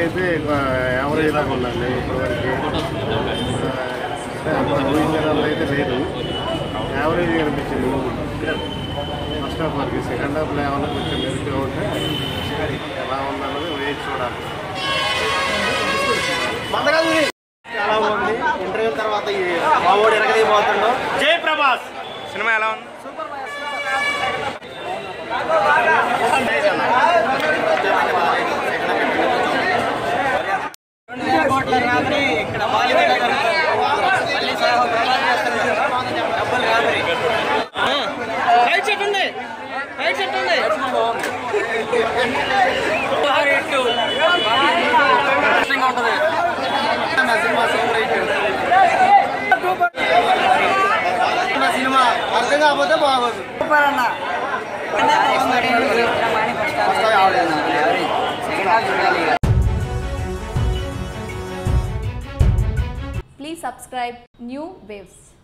అయితే యావరేజ్ దాకా ఉందండి ఇప్పటివరకు ఊహించడంలో అయితే లేదు యావరేజ్ కనిపించింది ఫస్ట్ హాఫ్ వరకు సెకండ్ హాఫ్లో ఏమన్నా కొంచెం మెరుగ్గా ఉంటే ఎలా ఉందన్నది వేచి చూడాలి చాలా బాగుంది ఇంటర్వ్యూ తర్వాత ఈ మావోడు ఎరగదీయబోతుండో జై ప్రభాస్ సినిమా ఎలా ఉంది కోట్ల రాబడి ఇక్కడ బాలీవుడ్ మళ్ళీ సాహో ప్రమాదం చేస్తున్నారు డబ్బులు రాబడి రైట్ సెట్ ఉంది రైట్ సెట్ ఉంది ఉంటుంది సినిమా సూపర్ హిట్ సినిమా అర్థం కాకపోతే బాగోదు సూపర్ అన్న Please subscribe New Waves.